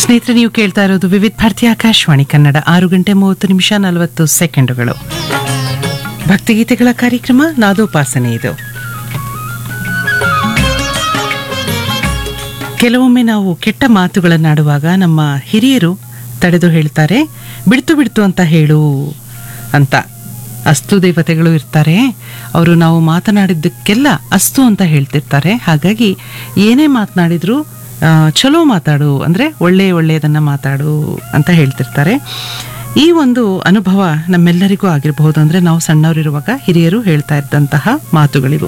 ಸ್ನೇಹಿತರೆ ನೀವು ಕೇಳ್ತಾ ಇರೋದು ವಿವಿಧ ಭಾರತಿ ಆಕಾಶವಾಣಿ ಕನ್ನಡ ಆರು ಗಂಟೆ ಮೂವತ್ತು ನಿಮಿಷ ನಲವತ್ತು ಸೆಕೆಂಡುಗಳು ಭಕ್ತಿಗೀತೆಗಳ ಕಾರ್ಯಕ್ರಮ ನಾದೋಪಾಸನೆ ಇದು ಕೆಲವೊಮ್ಮೆ ನಾವು ಕೆಟ್ಟ ಮಾತುಗಳನ್ನಾಡುವಾಗ ನಮ್ಮ ಹಿರಿಯರು ತಡೆದು ಹೇಳ್ತಾರೆ ಬಿಡ್ತು ಬಿಡ್ತು ಅಂತ ಹೇಳು ಅಂತ ಅಸ್ತು ದೇವತೆಗಳು ಇರ್ತಾರೆ ಅವರು ನಾವು ಮಾತನಾಡಿದ್ದಕ್ಕೆಲ್ಲ ಅಸ್ತು ಅಂತ ಹೇಳ್ತಿರ್ತಾರೆ ಹಾಗಾಗಿ ಏನೇ ಮಾತನಾಡಿದ್ರು ಆ, ಚಲೋ ಮಾತಾಡು ಅಂದರೆ ಒಳ್ಳೆ ಒಳ್ಳೆಯದನ್ನು ಮಾತಾಡು ಅಂತ ಹೇಳ್ತಿರ್ತಾರೆ ಈ ಒಂದು ಅನುಭವ ನಮ್ಮೆಲ್ಲರಿಗೂ ಆಗಿರಬಹುದು ಅಂದರೆ ನಾವು ಸಣ್ಣವರಿರುವಾಗ ಹಿರಿಯರು ಹೇಳ್ತಾ ಇದ್ದಂತಹ ಮಾತುಗಳಿವು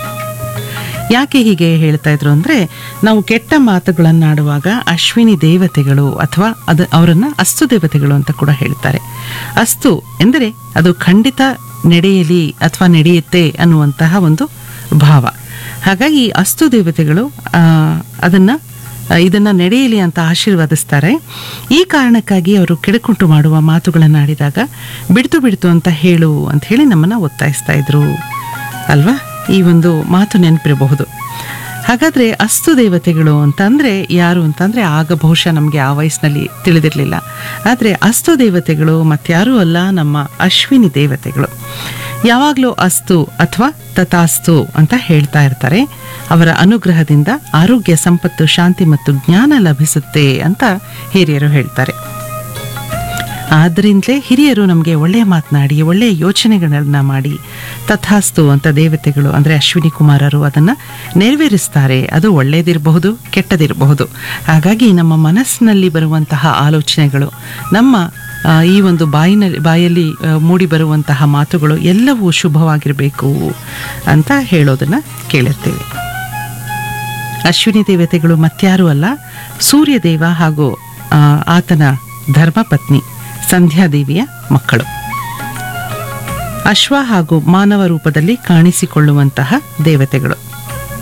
ಯಾಕೆ ಹೀಗೆ ಹೇಳ್ತಾ ಇದ್ರು ಅಂದ್ರೆ ನಾವು ಕೆಟ್ಟ ಮಾತುಗಳನ್ನಾಡುವಾಗ ಅಶ್ವಿನಿ ದೇವತೆಗಳು ಅಥವಾ ಅದು ಅವರನ್ನ ಅಸ್ತು ದೇವತೆಗಳು ಅಂತ ಕೂಡ ಹೇಳ್ತಾರೆ ಅಸ್ತು ಎಂದರೆ ಅದು ಖಂಡಿತ ನಡೆಯಲಿ ಅಥವಾ ನಡೆಯುತ್ತೆ ಅನ್ನುವಂತಹ ಒಂದು ಭಾವ ಹಾಗಾಗಿ ಅಸ್ತು ದೇವತೆಗಳು ಆ, ಅದನ್ನ ಆ, ಇದನ್ನ ನಡೆಯಲಿ ಅಂತ ಆಶೀರ್ವದಿಸ್ತಾರೆ ಈ ಕಾರಣಕ್ಕಾಗಿ ಅವರು ಕೆಡಕುಂಟು ಮಾಡುವ ಮಾತುಗಳನ್ನಾಡಿದಾಗ ಬಿಡ್ತು ಬಿಡ್ತು ಅಂತ ಹೇಳು ಅಂತ ಹೇಳಿ ನಮ್ಮನ್ನ ಒತ್ತಾಯಿಸ್ತಾ ಇದ್ರು ಅಲ್ವಾ ಈ ಒಂದು ಮಾತು ನೆನಪಿರಬಹುದು ಹಾಗಾದ್ರೆ ಅಸ್ತು ದೇವತೆಗಳು ಅಂತಂದ್ರೆ ಯಾರು ಅಂತಂದ್ರೆ ಆಗ ಬಹುಶಃ ನಮಗೆ ಆ ವಯಸ್ಸಿನಲ್ಲಿ ತಿಳಿದಿರಲಿಲ್ಲ ಆದರೆ ಅಸ್ತು ದೇವತೆಗಳು ಮತ್ಯಾರೂ ಅಲ್ಲ ನಮ್ಮ ಅಶ್ವಿನಿ ದೇವತೆಗಳು ಯಾವಾಗಲೂ ಅಸ್ತು ಅಥವಾ ತಥಾಸ್ತು ಅಂತ ಹೇಳ್ತಾ ಇರ್ತಾರೆ ಅವರ ಅನುಗ್ರಹದಿಂದ ಆರೋಗ್ಯ ಸಂಪತ್ತು ಶಾಂತಿ ಮತ್ತು ಜ್ಞಾನ ಲಭಿಸುತ್ತೆ ಅಂತ ಹಿರಿಯರು ಹೇಳ್ತಾರೆ ಆದ್ದರಿಂದಲೇ ಹಿರಿಯರು ನಮಗೆ ಒಳ್ಳೆಯ ಮಾತನಾಡಿ ಒಳ್ಳೆಯ ಯೋಚನೆಗಳನ್ನ ಮಾಡಿ ತಥಾಸ್ತು ಅಂತ ದೇವತೆಗಳು ಅಂದರೆ ಅಶ್ವಿನಿ ಕುಮಾರರು ಅದನ್ನು ನೆರವೇರಿಸ್ತಾರೆ ಅದು ಒಳ್ಳೆಯದಿರಬಹುದು ಕೆಟ್ಟದಿರಬಹುದು ಹಾಗಾಗಿ ನಮ್ಮ ಮನಸ್ಸಿನಲ್ಲಿ ಬರುವಂತಹ ಆಲೋಚನೆಗಳು ನಮ್ಮ ಆ, ಈ ಒಂದು ಬಾಯಿನಲ್ಲಿ ಬಾಯಲ್ಲಿ ಆ, ಮೂಡಿ ಬರುವಂತಹ ಮಾತುಗಳು ಎಲ್ಲವೂ ಶುಭವಾಗಿರಬೇಕು ಅಂತ ಹೇಳೋದನ್ನ ಕೇಳಿರ್ತೀವಿ ಅಶ್ವಿನಿ ದೇವತೆಗಳು ಮತ್ಯಾರೂ ಅಲ್ಲ ಸೂರ್ಯದೇವ ಹಾಗೂ ಆ, ಆತನ ಧರ್ಮಪತ್ನಿ ಸಂಧ್ಯಾದೇವಿಯ ಮಕ್ಕಳು ಅಶ್ವ ಹಾಗೂ ಮಾನವ ರೂಪದಲ್ಲಿ ಕಾಣಿಸಿಕೊಳ್ಳುವಂತಹ ದೇವತೆಗಳು